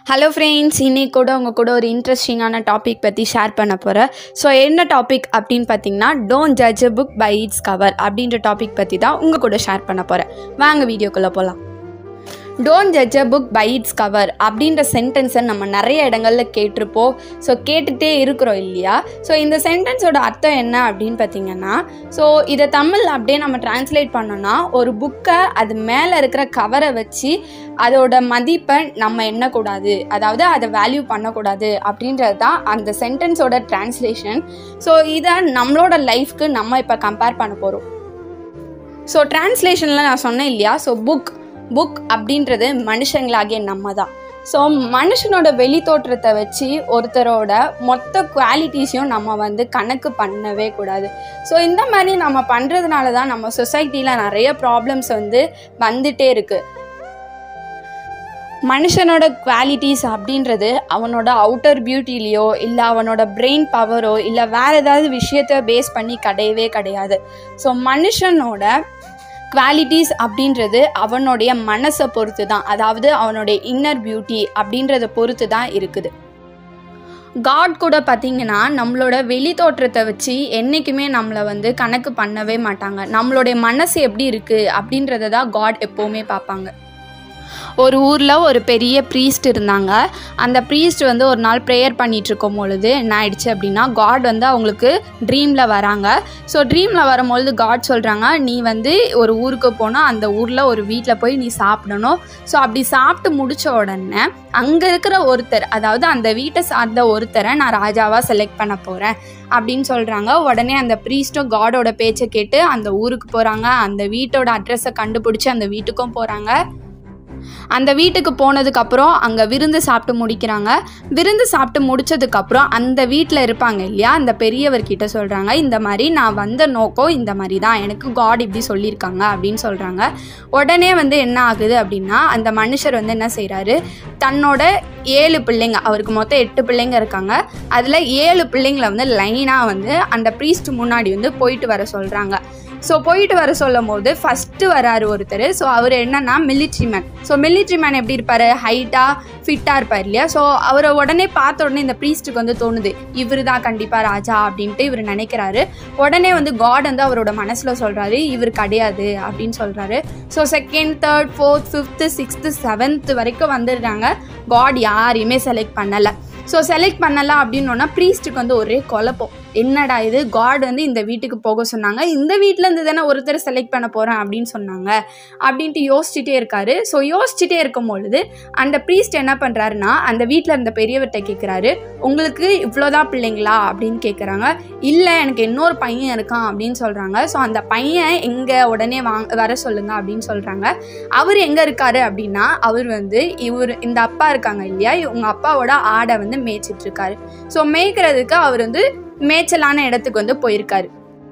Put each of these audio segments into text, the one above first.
hello friends இன்னைக்கு கூட உங்கள் கூட ஒரு இன்ட்ரெஸ்டிங்கான டாபிக் பற்றி ஷேர் பண்ண போகிறேன் ஸோ என்ன டாபிக் அப்படின்னு பார்த்தீங்கன்னா don't judge a book by it's cover அப்படின்ற டாபிக் பற்றி தான் உங்கள் கூட ஷேர் பண்ண போகிறேன் வாங்க வீடியோக்குள்ளே போகலாம் don't judge a book by it's cover அப்படின்ற சென்டென்ஸை நம்ம நிறைய இடங்களில் கேட்டிருப்போம் ஸோ கேட்டுகிட்டே இருக்கிறோம் இல்லையா ஸோ இந்த சென்டென்ஸோட அர்த்தம் என்ன அப்படின்னு பார்த்தீங்கன்னா ஸோ இதை தமிழ் அப்படியே நம்ம டிரான்ஸ்லேட் பண்ணோன்னா ஒரு புக்கை அது மேலே இருக்கிற கவரை வச்சு அதோட மதிப்பை நம்ம எண்ணக்கூடாது அதாவது அதை வேல்யூ பண்ணக்கூடாது அப்படின்றது தான் அந்த சென்டென்ஸோட டிரான்ஸ்லேஷன் ஸோ இதை நம்மளோட லைஃப்க்கு நம்ம இப்போ கம்பேர் பண்ண போகிறோம் ஸோ டிரான்ஸ்லேஷனில் நான் சொன்னேன் இல்லையா ஸோ புக் புக் அப்படின்றது மனுஷங்களாகிய நம்ம தான் ஸோ மனுஷனோட வெளி தோற்றத்தை வச்சு ஒருத்தரோட மொத்த குவாலிட்டிஸையும் நம்ம வந்து கணக்கு பண்ணவே கூடாது ஸோ இந்த மாதிரி நம்ம பண்ணுறதுனால தான் நம்ம சொசைட்டியில் நிறைய ப்ராப்ளம்ஸ் வந்து வந்துட்டே இருக்குது மனுஷனோட குவாலிட்டிஸ் அப்படின்றது அவனோட அவுட்டர் பியூட்டிலேயோ இல்லை அவனோட பிரெயின் பவரோ இல்லை வேறு ஏதாவது விஷயத்த பேஸ் பண்ணி கிடையவே கிடையாது ஸோ மனுஷனோட குவாலிட்டிஸ் அப்படின்றது அவனுடைய மனசை பொறுத்து தான் அதாவது அவனுடைய இன்னர் பியூட்டி அப்படின்றத பொறுத்து தான் இருக்குது காட் கூட பார்த்தீங்கன்னா நம்மளோட வெளி தோற்றத்தை வச்சு என்றைக்குமே நம்மளை வந்து கணக்கு பண்ணவே மாட்டாங்க நம்மளுடைய மனசு எப்படி இருக்குது அப்படின்றத தான் காட் எப்போவுமே பார்ப்பாங்க ஒரு ஊரில் ஒரு பெரிய ப்ரீஸ்ட் இருந்தாங்க அந்த ப்ரீஸ்ட் வந்து ஒரு நாள் ப்ரேயர் பண்ணிட்டு இருக்கும் பொழுது என்ன ஆயிடுச்சு அப்படின்னா காட் வந்து அவங்களுக்கு ட்ரீமில் வராங்க ஸோ ட்ரீமில் வரும்பொழுது காட் சொல்கிறாங்க நீ வந்து ஒரு ஊருக்கு போனால் அந்த ஊரில் ஒரு வீட்டில் போய் நீ சாப்பிடணும் ஸோ அப்படி சாப்பிட்டு முடிச்ச உடனே அங்கே இருக்கிற ஒருத்தர் அதாவது அந்த வீட்டை சார்ந்த ஒருத்தரை நான் ராஜாவாக செலக்ட் பண்ண போகிறேன் அப்படின்னு சொல்கிறாங்க உடனே அந்த ப்ரீஸ்ட்டும் காடோட பேச்சை கேட்டு அந்த ஊருக்கு போகிறாங்க அந்த வீட்டோட அட்ரஸை கண்டுபிடிச்சி அந்த வீட்டுக்கும் போகிறாங்க அந்த வீட்டுக்கு போனதுக்கப்புறம் அங்கே விருந்து சாப்பிட்டு முடிக்கிறாங்க விருந்து சாப்பிட்டு முடிச்சதுக்கப்புறம் அந்த வீட்டில் இருப்பாங்க இல்லையா அந்த பெரியவர்கிட்ட சொல்கிறாங்க இந்த மாதிரி நான் வந்த நோக்கம் இந்த மாதிரி தான் எனக்கு காட் இப்படி சொல்லியிருக்காங்க அப்படின்னு சொல்கிறாங்க உடனே வந்து என்ன ஆகுது அப்படின்னா அந்த மனுஷர் வந்து என்ன செய்கிறாரு தன்னோட ஏழு பிள்ளைங்க அவருக்கு மொத்தம் எட்டு பிள்ளைங்க இருக்காங்க அதில் ஏழு பிள்ளைங்களை வந்து லைனாக வந்து அந்த ப்ரீஸ்ட் முன்னாடி வந்து போயிட்டு வர சொல்கிறாங்க ஸோ போயிட்டு வர சொல்லும் போது ஃபஸ்ட்டு வராரு ஒருத்தர் ஸோ அவர் என்னன்னா military man so military man எப்படி இருப்பார் ஹைட்டாக ஃபிட்டாக இருப்பார் இல்லையா ஸோ அவரை உடனே பார்த்த உடனே இந்த ப்ரீஸ்ட்டுக்கு வந்து தோணுது இவர் தான் கண்டிப்பாக ராஜா அப்படின்ட்டு இவர் நினைக்கிறாரு உடனே வந்து காட் வந்து அவரோட மனசில் சொல்கிறாரு இவர் கிடையாது அப்படின்னு சொல்கிறாரு so second third fourth fifth sixth seventh வரைக்கும் வந்துடுறாங்க காட் யாரையுமே செலக்ட் பண்ணலை ஸோ செலக்ட் பண்ணலாம் அப்படின்னோன்னா ப்ரீஸ்ட்டுக்கு வந்து ஒரே குழப்பம் என்னடா இது காட் வந்து இந்த வீட்டுக்கு போக சொன்னாங்க இந்த வீட்டில் இருந்து தானே ஒருத்தர் செலக்ட் பண்ண போகிறேன் அப்படின்னு சொன்னாங்க அப்படின்ட்டு யோசிச்சுட்டே இருக்காரு ஸோ யோசிச்சுட்டே இருக்கும் பொழுது அந்த ப்ரீஸ்ட் என்ன பண்ணுறாருன்னா அந்த வீட்டில் இருந்த பெரியவர்கிட்ட கேட்குறாரு உங்களுக்கு இவ்வளோதான் பிள்ளைங்களா அப்படின்னு கேட்குறாங்க இல்லை எனக்கு இன்னொரு பையன் இருக்கான் அப்படின்னு சொல்கிறாங்க ஸோ அந்த பையன் எங்கே உடனே வாங்க வர சொல்லுங்க அப்படின்னு சொல்கிறாங்க அவர் எங்கே இருக்காரு அப்படின்னா அவர் வந்து இவர் இந்த அப்பா இருக்காங்க இல்லையா இவங்க அப்பாவோட ஆடை வந்து மேய்ச்சிட்டு இருக்காரு ஸோ மேய்க்கிறதுக்கு அவர் வந்து மேய்ச்சலான இடத்துக்கு வந்து போயிருக்காரு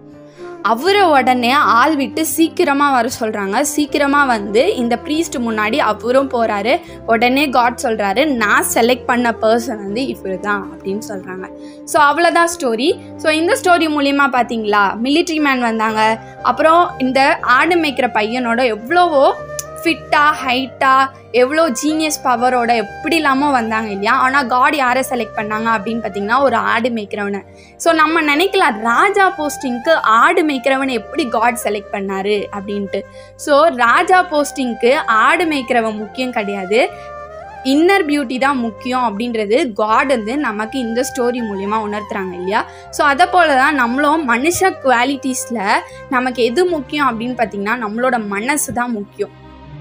அவரை உடனே ஆள் விட்டு சீக்கிரமாக வர சொல்கிறாங்க சீக்கிரமாக வந்து இந்த ப்ரீஸ்ட் முன்னாடி அவரும் போகிறாரு உடனே காட் சொல்கிறாரு நான் செலக்ட் பண்ண பர்சன் வந்து இவர் தான் அப்படின்னு சொல்கிறாங்க ஸோ அவ்வளோதான் ஸ்டோரி ஸோ இந்த ஸ்டோரி மூலிமா பார்த்தீங்களா மிலிட்ரி மேன் வந்தாங்க அப்புறம் இந்த ஆடு மேய்க்கிற பையனோட எவ்வளவோ ஃபிட்டாக ஹைட்டாக எவ்வளோ ஜீனியஸ் பவரோட எப்படி இல்லாமல் வந்தாங்க இல்லையா ஆனால் காட் யாரை செலக்ட் பண்ணாங்க அப்படின்னு பார்த்தீங்கன்னா ஒரு ஆடு மேய்க்கிறவனை ஸோ நம்ம நினைக்கலாம் ராஜா போஸ்டிங்க்கு ஆடு மேய்க்கிறவனை எப்படி காட் செலக்ட் பண்ணாரு அப்படின்ட்டு ஸோ ராஜா போஸ்டிங்க்கு ஆடு மேய்க்கிறவன் முக்கியம் கிடையாது இன்னர் பியூட்டி தான் முக்கியம் அப்படின்றது காட் வந்து நமக்கு இந்த ஸ்டோரி மூலிமா உணர்த்துறாங்க இல்லையா ஸோ அதை போல தான் நம்மளும் மனுஷ குவாலிட்டிஸில் நமக்கு எது முக்கியம் அப்படின்னு பார்த்தீங்கன்னா நம்மளோட மனசு தான் முக்கியம்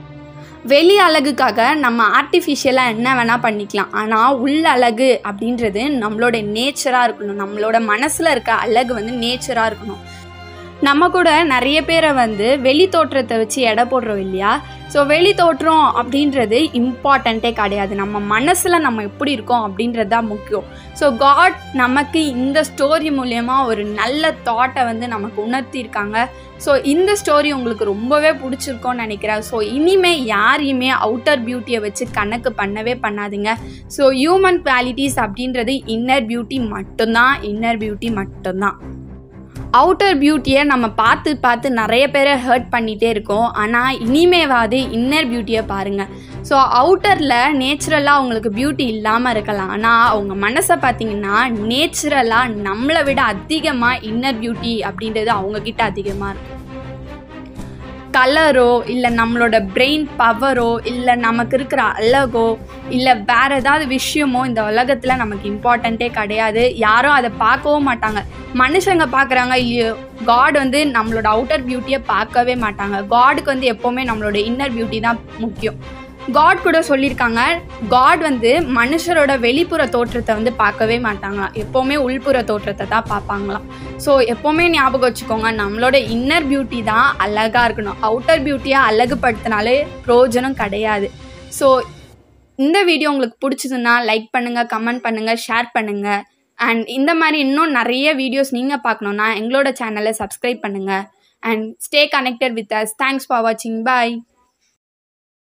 வெளி அழகுக்காக நம்ம ஆர்டிஃபிஷியலாக என்ன வேணால் பண்ணிக்கலாம் ஆனால் உள்ள அழகு அப்படின்றது நம்மளோட நேச்சராக இருக்கணும் நம்மளோட மனசில் இருக்க அழகு வந்து நேச்சராக இருக்கணும் நம்ம கூட நிறைய பேரை வந்து வெளி தோற்றத்தை வச்சு எடை போடுறோம் இல்லையா ஸோ வெளி தோற்றம் அப்படின்றது இம்பார்ட்டண்ட்டே கிடையாது நம்ம மனசில் நம்ம எப்படி இருக்கோம் அப்படின்றது தான் முக்கியம் ஸோ காட் நமக்கு இந்த ஸ்டோரி மூலயமா ஒரு நல்ல தாட்டை வந்து நமக்கு உணர்த்தியிருக்காங்க ஸோ இந்த ஸ்டோரி உங்களுக்கு ரொம்பவே பிடிச்சிருக்கோன்னு நினைக்கிறேன் ஸோ இனிமேல் யாரையுமே அவுட்டர் பியூட்டியை வச்சு கணக்கு பண்ணவே பண்ணாதீங்க ஸோ ஹியூமன் குவாலிட்டிஸ் அப்படின்றது இன்னர் பியூட்டி மட்டும்தான் இன்னர் பியூட்டி மட்டும்தான் அவுட்டர் பியூட்டியை நம்ம பார்த்து பார்த்து நிறைய பேரை ஹர்ட் பண்ணிகிட்டே இருக்கோம் ஆனால் இனிமேவாது இன்னர் பியூட்டியை பாருங்கள் ஸோ அவுட்டரில் நேச்சுரலாக அவங்களுக்கு பியூட்டி இல்லாமல் இருக்கலாம் ஆனால் அவங்க மனசை பார்த்தீங்கன்னா நேச்சுரலாக நம்மளை விட அதிகமாக இன்னர் பியூட்டி அப்படின்றது அவங்கக்கிட்ட அதிகமாக இருக்கும் கலரோ இல்லை நம்மளோட பிரெயின் பவரோ இல்லை நமக்கு இருக்கிற அழகோ இல்லை வேற ஏதாவது விஷயமோ இந்த உலகத்தில் நமக்கு இம்பார்ட்டண்ட்டே கிடையாது யாரும் அதை பார்க்கவும் மாட்டாங்க மனுஷங்க பார்க்குறாங்க இல்லையோ காட் வந்து நம்மளோட அவுட்டர் பியூட்டியை பார்க்கவே மாட்டாங்க காடுக்கு வந்து எப்போவுமே நம்மளோட இன்னர் பியூட்டி தான் முக்கியம் காட் கூட சொல்லியிருக்காங்க காட் வந்து மனுஷரோட வெளிப்புற தோற்றத்தை வந்து பார்க்கவே மாட்டாங்க எப்போவுமே உள்புற தோற்றத்தை தான் பார்ப்பாங்களாம் ஸோ எப்போவுமே ஞாபகம் வச்சுக்கோங்க நம்மளோட இன்னர் பியூட்டி தான் அழகாக இருக்கணும் அவுட்டர் பியூட்டியை அழகுபடுத்தினாலே பிரயோஜனம் கிடையாது ஸோ இந்த வீடியோ உங்களுக்கு பிடிச்சதுன்னா லைக் பண்ணுங்கள் கமெண்ட் பண்ணுங்கள் ஷேர் பண்ணுங்கள் அண்ட் இந்த மாதிரி இன்னும் நிறைய வீடியோஸ் நீங்கள் பார்க்கணுன்னா எங்களோட சேனலை சப்ஸ்கிரைப் பண்ணுங்கள் and stay connected with us thanks for வாட்சிங் பாய்